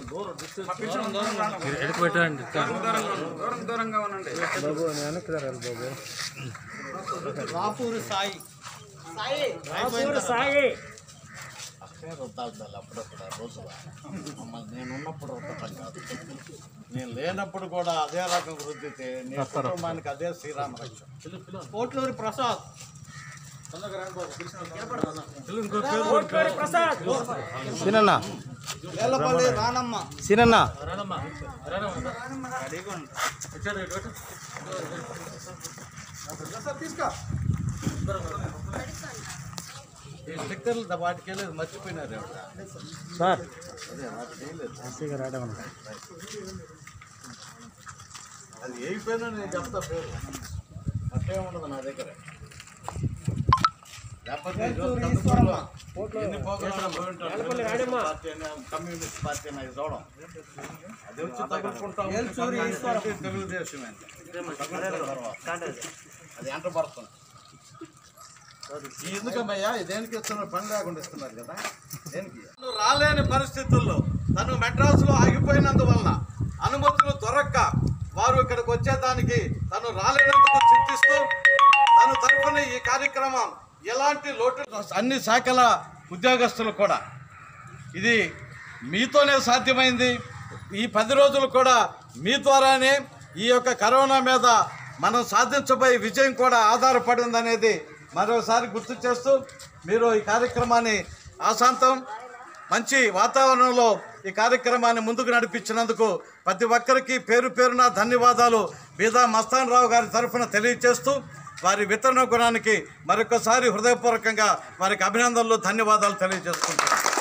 ఎడకు పెట్టండి దూరం దూరంగా ఉండండి రాపూరు సాయి అట్టే రుద్దాలి తల్లి అప్పుడప్పుడు ఆ రోజుల మమ్మల్ని నేను ఉన్నప్పుడు రుద్దటం కాదు నేను లేనప్పుడు కూడా అదే రకం రుద్దితే నీ కుటుంబానికి అదే శ్రీరామ రక్ష కోట్లూరి ప్రసాద్ సినన్న వేలపల్లి రానమ్మ సినన్న ఈ స్టిక్కర్లు వాటికి వెళ్ళేది మర్చిపోయినారు ఎవరు సార్ అదే వాటికి వేయలేదు హ్యాపీగా రావడం అన్న. అది అయిపోయినా నేను చెప్తా పేరు అట్టే ఉండదు నా దగ్గర లేకపోతే ఈరోజు కందుకూరులో ఎన్ని ప్రోగ్రాంలు పోయి ఉంటారు. పార్టీ అయినా, కమ్యూనిస్ట్ పార్టీ అయినా ఇది చూడం అది వచ్చి తగులుకుంటా ఉంటే కమ్యూనిస్ట్ అంటే తెలుగుదేశం అంతే. తగులుకున్న తర్వాత. అది ఎంట పడుతుంది ఈ ఎందుకమ్మయ్యా ఇది దేనికి ఇస్తున్నారు పని లేకుండా ఇస్తున్నారు కదా దేనికి తను రాలేని పరిస్థితుల్లో తను మెడ్రాస్లో ఆగిపోయినందువలన అనుమతులు దొరక్క వారు ఇక్కడికి వచ్చేదానికి తను రాలేనందుకు చింతిస్తూ తను తరఫున ఈ కార్యక్రమం ఎలాంటి లోటు అన్ని శాఖల ఉద్యోగస్తులు కూడా ఇది మీతోనే సాధ్యమైంది ఈ పది రోజులు కూడా మీ ద్వారానే ఈ యొక్క కరోనా మీద మనం సాధించబోయే విజయం కూడా ఆధారపడి ఉందనేది మరోసారి గుర్తు చేస్తూ మీరు ఈ కార్యక్రమాన్ని ఆశాంతం మంచి వాతావరణంలో ఈ కార్యక్రమాన్ని ముందుకు నడిపించినందుకు ప్రతి ఒక్కరికి పేరు పేరున ధన్యవాదాలు బీదా మస్తాన్ రావు గారి తరఫున తెలియజేస్తూ వారి వితరణ గుణానికి మరొకసారి హృదయపూర్వకంగా వారికి అభినందనలు ధన్యవాదాలు తెలియజేసుకుంటున్నాను